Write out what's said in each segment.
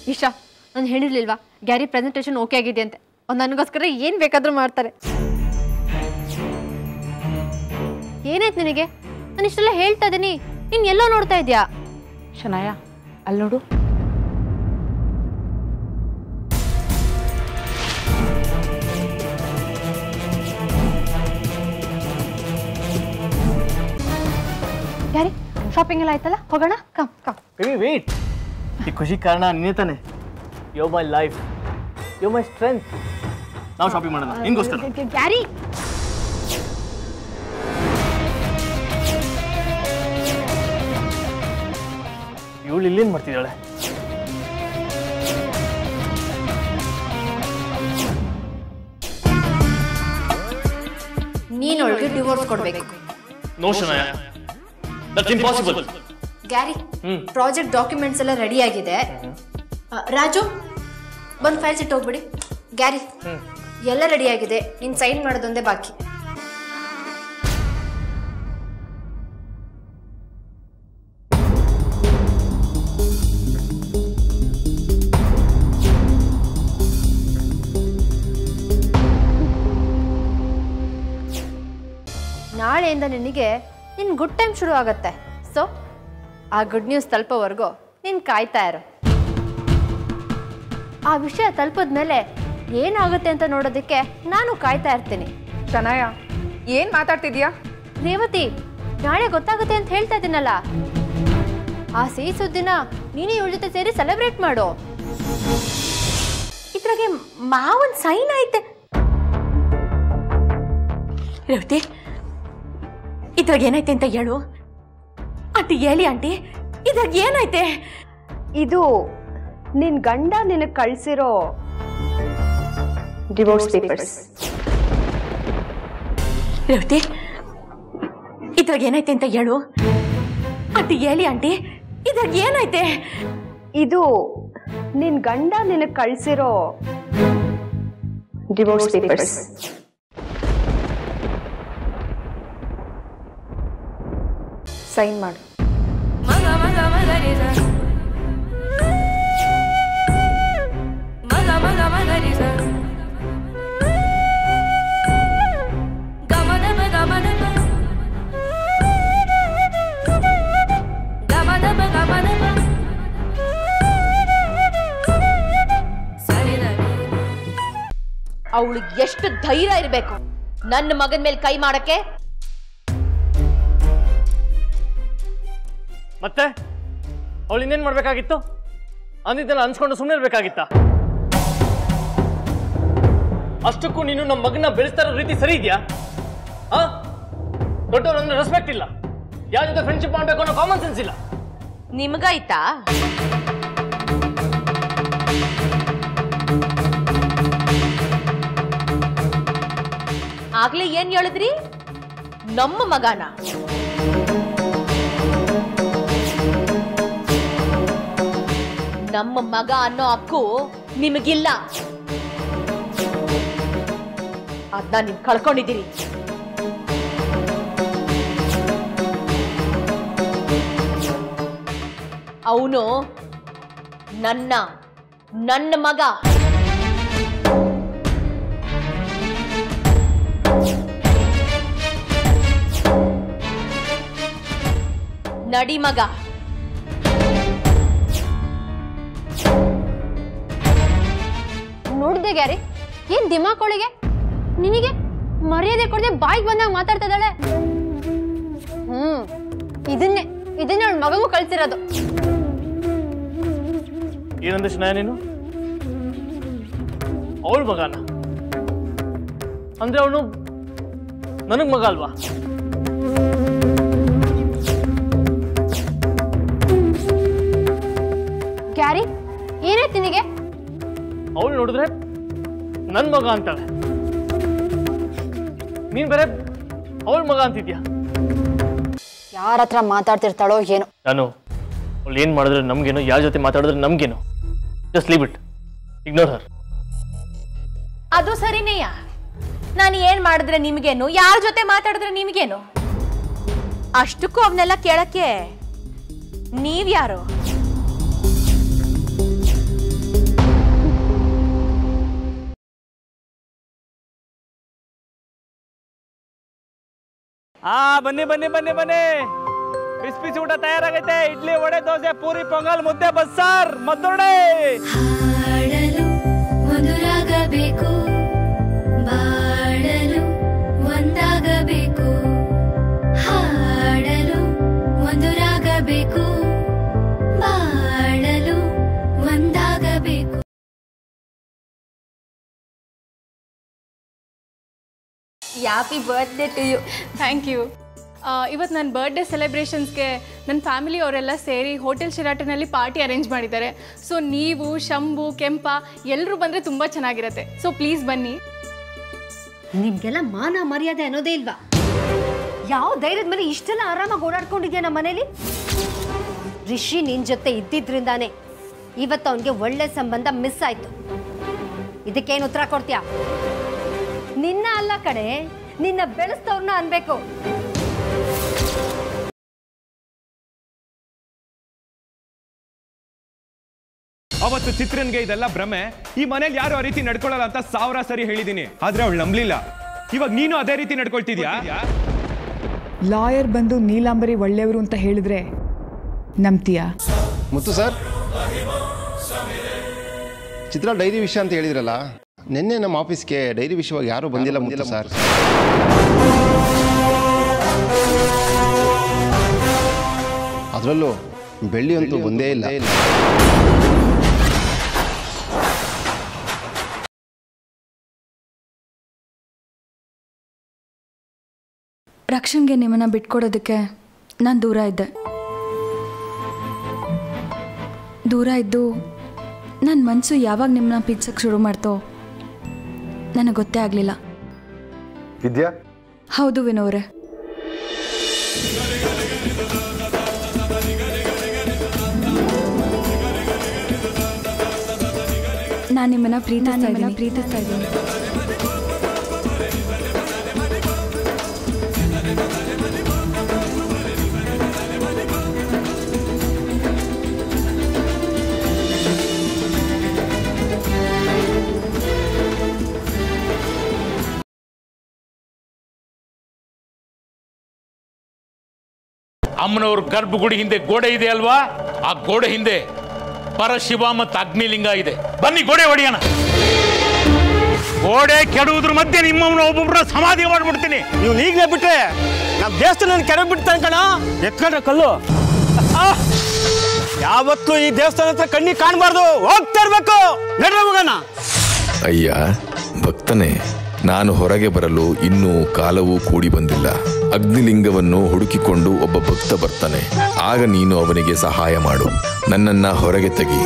ಇಶಾ ನಾನು ಹೇಳಿರ್ಲಿಲ್ವಾ Gary presentation okay ಆಗಿದೆ ಅಂತೆ ಅವ್ರು ನನಗೋಸ್ಕರ ಏನು ಬೇಕಾದರೂ ಮಾಡ್ತಾರೆ ಏನಾಯ್ತು ನಿನಗೆ ನಾನು ಇಷ್ಟೆಲ್ಲ ಹೇಳ್ತಾ ಇದ್ದೀನಿ ನೀನು ಎಲ್ಲೋ ನೋಡ್ತಾ ಇದೆಯಾ ಶನಾಯ ಅಲ್ಲಿ ನೋಡು ಗ್ಯಾರಿ ಶಾಪಿಂಗ್ ಎಲ್ಲ ಆಯ್ತಲ್ಲ ಹೋಗೋಣ ಕಮ್ ಕಮ್ ಬೇಬಿ ವೇಟ್ ಈ ಖುಷಿ ಕಾರಣ ನೀನೇ ತಾನೆ yo my life yo my strength ನಾವು ಶಾಪಿಂಗ್ ಮಾಡೋಣ ನಿನ್ಗೋಸ್ಕರ ಗ್ಯಾರಿ ಇವಳು ಇಲ್ಲೇನು ಮಾಡ್ತಿದ್ದಾಳೆ ನೀನು ಅವಳಿಗೆ ಡಿವೋರ್ಸ್ ಕೊಡಬೇಕು no Shanaya that's impossible Gary project documents ಎಲ್ಲ ರೆಡಿ ಆಗಿದೆ ಆ, ರಾಜು ಬಂದು ಫೈಲ್ಸ್ ಇಟ್ಟು ಹೋಗ್ಬಿಡಿ ಗ್ಯಾರಿ ಎಲ್ಲ ರೆಡಿ ಆಗಿದೆ ನೀನು ಸೈನ್ ಮಾಡೋದೊಂದೇ ಬಾಕಿ ನಾಳೆಯಿಂದ ನಿನಗೆ ನಿನ್ನ ಗುಡ್ ಟೈಮ್ ಶುರು ಆಗತ್ತೆ ಸೊ ಆ ಗುಡ್ ನ್ಯೂಸ್ ತಲುಪೋವರೆಗೂ ನೀನು ಕಾಯ್ತಾ ಇರು ಆ ವಿಷಯ ತಲುಪಿದ್ಮೇಲೆ ಏನಾಗುತ್ತೆ ಅಂತ ನೋಡೋದಕ್ಕೆ ನಾನು ಕಾಯ್ತಾ ಇರ್ತೀನಿ ಶನಾಯ ಏನ್ ಮಾತಾಡ್ತಿದ್ಯಾ ರೇವತಿ ನಾಳೆ ಗೊತ್ತಾಗುತ್ತೆ ಅಂತ ಹೇಳ್ತಾ ಇದ್ದೀನಲ್ಲ ಆ ಸಿಹಿ ಸುದ್ದಿನ ನೀನು ಇವಳ ಜೊತೆ ಸೇರಿ ಸೆಲೆಬ್ರೇಟ್ ಮಾಡು ಇದ್ರಾಗೆ ಮಾವನ್ ಸೈನ್ ಐತೆ ರೇವತಿ ಇದ್ರಾಗ ಏನೈತೆ ಅಂತ ಹೇಳು ಆಂಟಿ ಹೇಳಿ ಆಂಟಿ ಇದ್ರಾಗ ಏನೈತೆ ಇದು ನಿನ್ ಗಂಡ ನಿನಗೆ ಕಳ್ಸಿರೋ ಡಿವೋರ್ಸ್ ಪೇಪರ್ಸ್ ರೇವತಿ ಇದ್ರಾಗ ಏನೈತೆ ಅಂತ ಹೇಳು ಆಂಟಿ ಹೇಳಿ ಆಂಟಿ ಇದ್ರಾಗ ಏನೈತೆ ಇದು ನಿನ್ ಗಂಡ ನಿನಗೆ ಕಳ್ಸಿರೋ ಡಿವೋರ್ಸ್ ಪೇಪರ್ಸ್ ಸೈನ್ ಮಾಡು ಅವಳಿಗೆ ಎಷ್ಟು ಧೈರ್ಯ ಇರಬೇಕು ನನ್ನ ಮಗನ ಮೇಲೆ ಕೈ ಮಾಡಕ್ಕೆ ಮತ್ತೆ ಅವಳು ಇನ್ನೇನು ಮಾಡಬೇಕಾಗಿತ್ತು ಅಂದಿದ್ದೆಲ್ಲ ಅನ್ಸ್ಕೊಂಡು ಸುಮ್ಮನೆ ಇರ್ಬೇಕಾಗಿತ್ತ ಅಷ್ಟಕ್ಕೂ ನೀನು ನಮ್ಮ ಮಗನ ಬೆಳೆಸ್ತಾ ಇರೋ ರೀತಿ ಸರಿ ಇದೆಯಾ ಆ ದೊಡ್ಡವರು ಅಂದ್ರೆ ರೆಸ್ಪೆಕ್ಟ್ ಇಲ್ಲ ಯಾರ ಜೊತೆ ಫ್ರೆಂಡ್ಶಿಪ್ ಮಾಡಬೇಕು ಅನ್ನೋ ಕಾಮನ್ ಸೆನ್ಸ್ ಇಲ್ಲ ನಿಮ್ಗಾಯ್ತಾ ಆಗ್ಲೇ ಏನ್ ಹೇಳಿದ್ರಿ ನಮ್ಮ ಮಗನ ನಮ್ಮ ಮಗ ಅನ್ನೋ ಹಕ್ಕು ನಿಮಗಿಲ್ಲ ಅದನ್ನ ನೀವು ಕಳ್ಕೊಂಡಿದ್ದೀರಿ ಅವನು ನನ್ನ ನನ್ನ ಮಗ ನಡಿ ಮಗ ನೋಡಿದೆ ಗ್ಯಾರಿ ಏನ್ ದಿಮಾಕೋಳಿಗೆ ನಿನಗೆ ಮರ್ಯಾದೆ ಕೊಡದೆ ಬಾಯಿಗೆ ಬಂದಾಗ ಮಾತಾಡ್ತಾ ಇದ್ದಾಳೆ ಹ್ಮ್ ಇದನ್ನೇ ಇದನ್ನೇ ಅವಳ ಮಗಗೂ ಕಳ್ಸಿರೋದು ಏನಂದ್ರೆ ಶನಾಯ ನೀನು ಅವಳ ಮಗನ ಅಂದ್ರೆ ಅವನು ನನಗ್ ಮಗ ಅಲ್ವಾ ಗ್ಯಾರಿ ಏನಾಯ್ತು ನಿನಗೆ ಅವಳು ನೋಡಿದ್ರೆ ನನ್ನ ಮಗ ಅಂತಾಳೆ ನೀನ್ ಬೇರೆ ಅವಳ ಮಗ ಅಂತಿದ್ಯಾ ಯಾರ ಹತ್ರ ಮಾತಾಡ್ತಿರ್ತಾಳೋ ಏನೋ ನಾನು ಅವಳು ಏನು ಮಾಡಿದ್ರೆ ನಮ್ಗೇನು ಯಾರ ಜೊತೆ ಮಾತಾಡಿದ್ರೆ ನಮ್ಗೇನು just leave it ignore her ಅದು ಸರಿನೇಯ ನಾನು ಏನ್ ಮಾಡಿದ್ರೆ ನಿಮ್ಗೇನು ಯಾರ ಜೊತೆ ಮಾತಾಡಿದ್ರೆ ನಿಮ್ಗೇನು ಅಷ್ಟಕ್ಕೂ ಅವನ್ನೆಲ್ಲ ಕೇಳಕ್ಕೆ ನೀವ್ಯಾರು ಹಾ ಬನ್ನಿ ಬನ್ನಿ ಬನ್ನಿ ಬನ್ನಿ ಬಿಸಿ ಬಿಸಿ ಊಟ ತಯಾರಾಗೈತೆ ಇಡ್ಲಿ ವಡೆ ದೋಸೆ ಪೂರಿ ಪೊಂಗಲ್ ಮುದ್ದೆ ಬಸ್ಸಾರ್ ಮದ್ದೊಡೆ ಹಾಡಲು ಮಧುರಾಗಬೇಕು ಬಾಳಲು ಒಂದಾಗಬೇಕು ಹಾಡಲು ಮಧುರಾಗಬೇಕು ಬಾಳಲು ಒಂದಾಗಬೇಕು happy birthday to you thank you ಇವತ್ತು ನನ್ನ ಬರ್ಡೇ ಸೆಲೆಬ್ರೇಷನ್ಸ್ಗೆ ನನ್ನ ಫ್ಯಾಮಿಲಿ ಅವರೆಲ್ಲ ಸೇರಿ ಹೋಟೆಲ್ ಶಿರಾಟನಲ್ಲಿ ಪಾರ್ಟಿ ಅರೇಂಜ್ ಮಾಡಿದ್ದಾರೆ ಸೊ ನೀವು ಶಂಭು ಕೆಂಪ ಎಲ್ಲರೂ ಬಂದರೆ ತುಂಬ ಚೆನ್ನಾಗಿರುತ್ತೆ ಸೊ ಪ್ಲೀಸ್ ಬನ್ನಿ ನಿಮ್ಗೆಲ್ಲ ಮಾನ ಮರ್ಯಾದೆ ಅನ್ನೋದೇ ಇಲ್ವಾ ಯಾವ ಧೈರ್ಯದ ಮೇಲೆ ಇಷ್ಟೆಲ್ಲ ಆರಾಮಾಗಿ ಓಡಾಡ್ಕೊಂಡಿದ್ಯಾ ನಮ್ಮ ಮನೇಲಿ ರಿಷಿ ನಿನ್ ಜೊತೆ ಇದ್ದಿದ್ರಿಂದಾನೆ ಇವತ್ತು ಅವನಿಗೆ ಒಳ್ಳೆ ಸಂಬಂಧ ಮಿಸ್ ಆಯ್ತು ಇದಕ್ಕೇನು ಉತ್ತರ ಕೊಡ್ತೀಯಾ ನಿನ್ನ ಅಲ್ಲ ಕಡೆ ನಿನ್ನ ಬೆಳೆಸ್ತವ್ರನ್ನ ಅನ್ಬೇಕು ಅವತ್ತು ಚಿತ್ರನ್ಗೆ ಇದೆಲ್ಲ ಭ್ರಮೆ ಈ ಮನೇಲಿ ಯಾರು ಆ ರೀತಿ ನಡ್ಕೊಳ್ಳಲ್ಲ ಅಂತ ಸಾವಿರ ಸರಿ ಹೇಳಿದೀನಿ ಆದ್ರೆ ಅವಳು ನಂಬ್ಲಿಲ್ಲ ಇವಾಗ ನೀನು ಅದೇ ರೀತಿ ನಡ್ಕೊಳ್ತಿದ್ಯಾ ಲಾಯರ್ ಬಂದು ನೀಲಾಂಬರಿ ಒಳ್ಳೆಯವರು ಅಂತ ಹೇಳಿದ್ರೆ ನಂಬ್ತೀಯಾ ಮುತ್ತು ಸರ್ ಚಿತ್ರ ಡೈರಿ ವಿಷಯ ಅಂತ ಹೇಳಿದ್ರಲ್ಲ ನಿನ್ನೆ ನಮ್ಮ ಆಫೀಸ್ಗೆ ಡೈರಿ ವಿಷಯವಾಗಿ ಯಾರು ಬಂದಿಲ್ಲ ಮುತ್ತು ಸರ್ ಅದರಲ್ಲೂ ಬೆಳ್ಳಿ ಅಂತೂ ಬಂದೇ ಇಲ್ಲ ರಕ್ಷನ್ಗೆ ನಿಮ್ಮನ್ನ ಬಿಟ್ಕೊಡೋದಕ್ಕೆ ನಾನು ದೂರ ಇದ್ದೆ ದೂರ ಇದ್ದು ನನ್ನ ಮನಸ್ಸು ಯಾವಾಗ ನಿಮ್ಮನ್ನ ಪ್ರೀತಿಸಕ್ಕೆ ಶುರು ಮಾಡ್ತೋ ನನಗೆ ಗೊತ್ತೇ ಆಗಲಿಲ್ಲ ವಿದ್ಯಾ ಹೌದು ವಿನೋರೆ ನಾನು ನಿಮ್ಮನ್ನ ಪ್ರೀತಿಸ್ತಾ ಇದ್ದೀನಿ ಪ್ರೀತಿಸ್ತಾ ಇದ್ದೀನಿ ಅಮ್ಮನವ್ರ ಗರ್ಭಗುಡಿ ಹಿಂದೆ ಗೋಡೆ ಇದೆ ಅಲ್ವಾ ಆ ಗೋಡೆ ಹಿಂದೆ ಪರಶಿವ ಮತ್ತು ಅಗ್ನಿಲಿಂಗ ಇದೆ ಬನ್ನಿ ಗೋಡೆ ಹೊಡಿಯೋಣ ಗೋಡೆ ಕೆಡುವುದ್ರ ಮಧ್ಯೆ ನಿಮ್ಮವನ್ನ ಒಬ್ಬೊಬ್ಬರ ಸಮಾಧಿ ಮಾಡ್ಬಿಡ್ತೀನಿ ನೀವು ಈಗಲೇ ಬಿಟ್ರೆ ನಮ್ಮ ದೇವಸ್ಥಾನ ಕೆರೆ ಬಿಡ್ತಾನೆ ಕಣ ಎತ್ಕೊಂಡ್ರೆ ಕಲ್ಲು ಆ! ಯಾವತ್ತೂ ಈ ದೇವಸ್ಥಾನ ಹತ್ರ ಕಣ್ಣಿಗೆ ಕಾಣಬಾರ್ದು ಹೋಗ್ತಾ ಇರ್ಬೇಕು ನಡ್ರೆ ಹೋಗೋಣ ಅಯ್ಯ ಭಕ್ತನೇ ನಾನು ಹೊರಗೆ ಬರಲು ಇನ್ನೂ ಕಾಲವೂ ಕೂಡಿ ಬಂದಿಲ್ಲ ಅಗ್ನಿಲಿಂಗವನ್ನು ಹುಡುಕಿಕೊಂಡು ಒಬ್ಬ ಭಕ್ತ ಬರ್ತಾನೆ ಆಗ ನೀನು ಅವನಿಗೆ ಸಹಾಯ ಮಾಡು ನನ್ನನ್ನ ಹೊರಗೆ ತೆಗಿ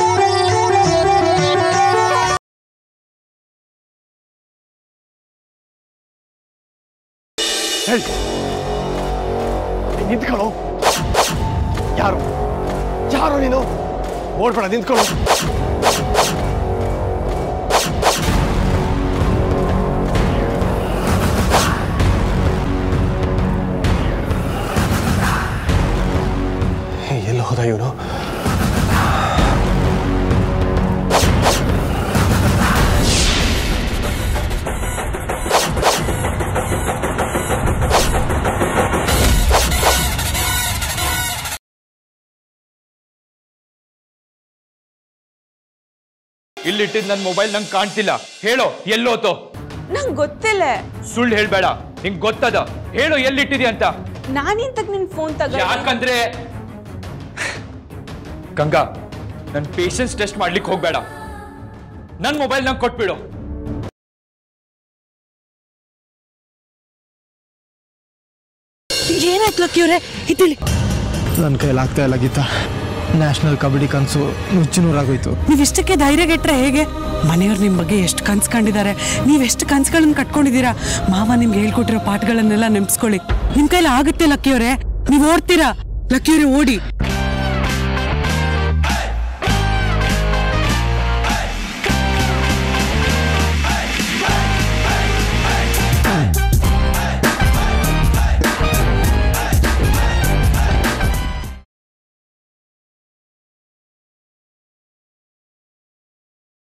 ನಿಂತ್ಕೊಳ್ಳೋ ಯಾರು ಯಾರು ನೀನು ಓಡ್ಬೇಡ ನಿಂತ್ಕೊಳ್ಳೋ ಎಲ್ಲಿ ಹೋದ ಇವನು ಇಲ್ಲಿಟ್ಟಿದ್ ನನ್ನ ಮೊಬೈಲ್ ನಂಗೆ ಕಾಣ್ತಿಲ್ಲ ಹೇಳೋ ಎಲ್ಲೋತೋ ನಂಗೆ ಗೊತ್ತಿಲ್ಲ ಸುಳ್ಳು ಹೇಳ್ಬೇಡ ನಿಂಗೆ ಗೊತ್ತದ ಹೇಳು ಎಲ್ಲಿಟ್ಟಿದ್ಯಾ ಅಂತ ನಾನಿಂತಕ್ ನಿನ್ ಫೋನ್ ತಗ ಯಾಕಂದ್ರೆ ಗಂಗಾ ನನ್ ಪೇಷನ್ಸ್ ಟೆಸ್ಟ್ ಮಾಡ್ಲಿಕ್ಕೆ ಹೋಗ್ಬೇಡ ನನ್ ಮೊಬೈಲ್ ನಂಗೆ ಕೊಟ್ಬಿಡು ಏನಾಯ್ತು ಲಕ್ಕಿಯವ್ರೆ ಇದ್ದಿಳಿ ನನ್ನ ಕೈಲಿ ಆಗ್ತಾ ಇಲ್ಲ ಗೀತಾ ನ್ಯಾಷನಲ್ ಕಬಡ್ಡಿ ಕನಸು ನುಚ್ಚುನೂರಾಗೋಯ್ತು ನೀವಿಷ್ಟಕ್ಕೆ ಧೈರ್ಯಗೆಟ್ರೆ ಹೇಗೆ ಮನೆಯವ್ರು ನಿಮ್ಮ ಬಗ್ಗೆ ಎಷ್ಟು ಕನ್ಸ್ ಕಂಡಿದ್ದಾರೆ ನೀವೆಷ್ಟು ಕನ್ಸುಗಳನ್ನ ಕಟ್ಕೊಂಡಿದ್ದೀರಾ ಮಾವ ನಿಮ್ಗೆ ಹೇಳ್ಕೊಟ್ಟಿರೋ ಪಾಠಗಳನ್ನೆಲ್ಲ ನೆನ್ಪಿಸ್ಕೊಳ್ಳಿ ನಿಮ್ ಕೈಲಿ ಆಗುತ್ತೆ ಲಕ್ಕಿಯವ್ರೆ ನೀವು ಓಡ್ತೀರಾ ಲಕ್ಕಿಯವ್ರೆ ಓಡಿ